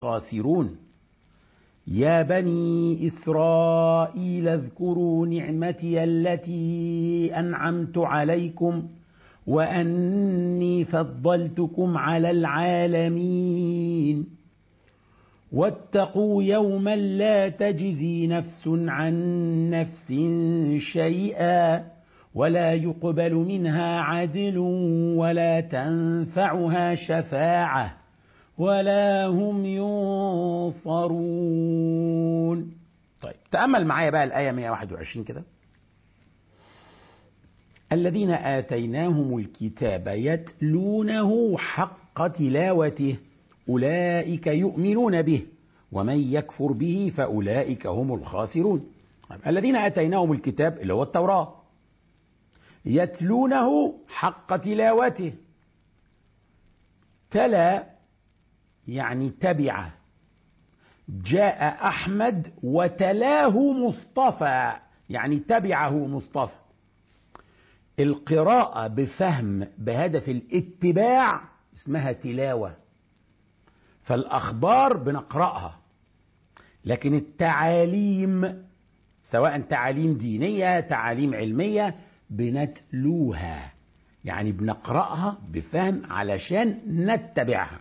خاسرون يا بني إسرائيل اذكروا نعمتي التي أنعمت عليكم وأني فضلتكم على العالمين واتقوا يوما لا تجزي نفس عن نفس شيئا ولا يقبل منها عدل ولا تنفعها شفاعة ولا هم ينصرون طيب تأمل معايا بقى الآية 121 كده الذين آتيناهم الكتاب يتلونه حق تلاوته أولئك يؤمنون به ومن يكفر به فأولئك هم الخاسرون الذين آتيناهم الكتاب اللي هو التوراة يتلونه حق تلاوته تلا يعني تبع جاء أحمد وتلاه مصطفى يعني تبعه مصطفى القراءة بفهم بهدف الاتباع اسمها تلاوة فالأخبار بنقرأها لكن التعاليم سواء تعاليم دينية تعاليم علمية بنتلوها يعني بنقرأها بفهم علشان نتبعها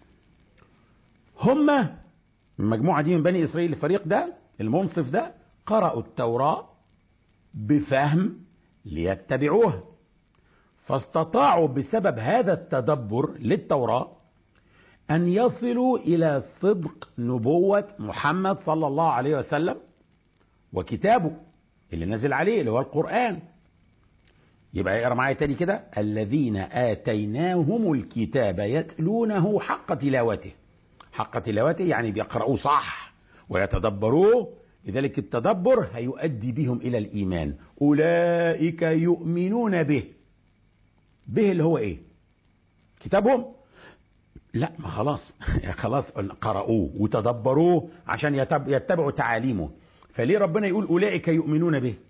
هم المجموعة دي من بني إسرائيل الفريق ده المنصف ده قرأوا التوراة بفهم ليتبعوها فاستطاعوا بسبب هذا التدبر للتوراة أن يصلوا إلى صدق نبوة محمد صلى الله عليه وسلم وكتابه اللي نزل عليه اللي هو القرآن يبقى اقرا معايا تاني كده الذين آتيناهم الكتاب يتلونه حق تلاوته حق تلاوته يعني بيقرأوه صح ويتدبروه لذلك التدبر هيؤدي بهم إلى الإيمان أولئك يؤمنون به به اللي هو إيه كتابهم لا ما خلاص خلاص قرأوه وتدبروه عشان يتبعوا تعاليمه فليه ربنا يقول أولئك يؤمنون به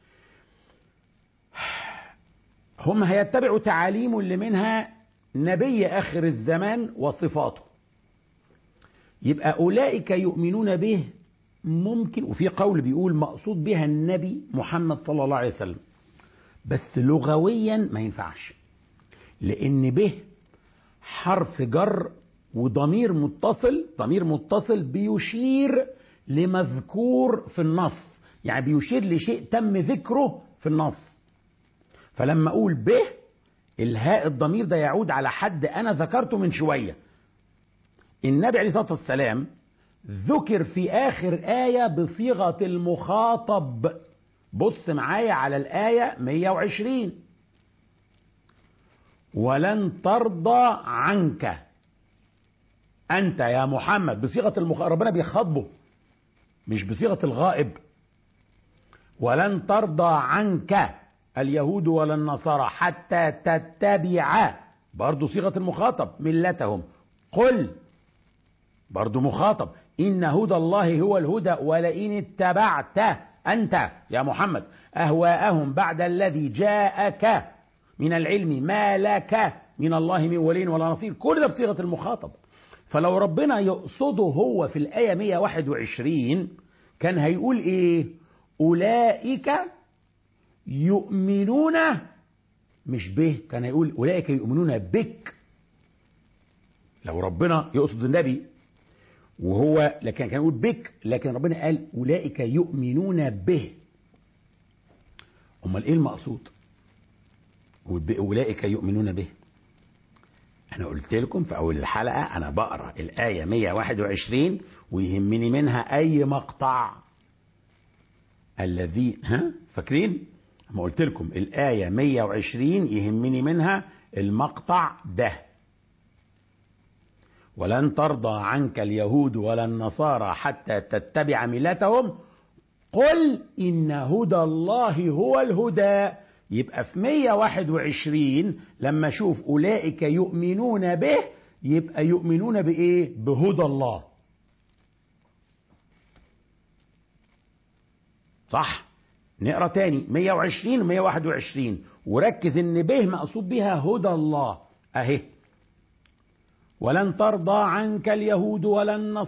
هم هيتبعوا تعاليمه اللي منها نبي آخر الزمان وصفاته يبقى أولئك يؤمنون به ممكن وفي قول بيقول مقصود بها النبي محمد صلى الله عليه وسلم بس لغويا ما ينفعش لأن به حرف جر وضمير متصل ضمير متصل بيشير لمذكور في النص يعني بيشير لشيء تم ذكره في النص فلما اقول به الهاء الضمير ده يعود على حد انا ذكرته من شويه النبي عليه الصلاه والسلام ذكر في اخر ايه بصيغه المخاطب بص معايا على الايه 120 ولن ترضى عنك انت يا محمد بصيغه المخ... ربنا بيخاطبه مش بصيغه الغائب ولن ترضى عنك اليهود ولا النصارى حتى تتبع برضو صيغة المخاطب ملتهم قل برضو مخاطب إن هدى الله هو الهدى ولئن اتبعت أنت يا محمد أهواءهم بعد الذي جاءك من العلم ما لك من الله من ولي ولا نصير كل ده بصيغة المخاطب فلو ربنا يقصده هو في الآية 121 كان هيقول إيه أولئك يؤمنون مش به كان يقول أولئك يؤمنون بك لو ربنا يقصد النبي وهو لكن كان يقول بك لكن ربنا قال أولئك يؤمنون به أمال إيه المقصود أولئك يؤمنون به أنا قلت لكم في أول الحلقة أنا بقرأ الآية 121 ويهمني منها أي مقطع الذي ها فاكرين؟ ما قلت لكم الآية 120 يهمني منها المقطع ده ولن ترضى عنك اليهود ولا النصارى حتى تتبع ملتهم قل إن هدى الله هو الهدى يبقى في 121 لما أشوف أولئك يؤمنون به يبقى يؤمنون بإيه؟ بهدى الله صح نقرا تاني 120 و 121 وركز ان به مقصود بها هدى الله اهي ولن ترضى عنك اليهود ولا النصارى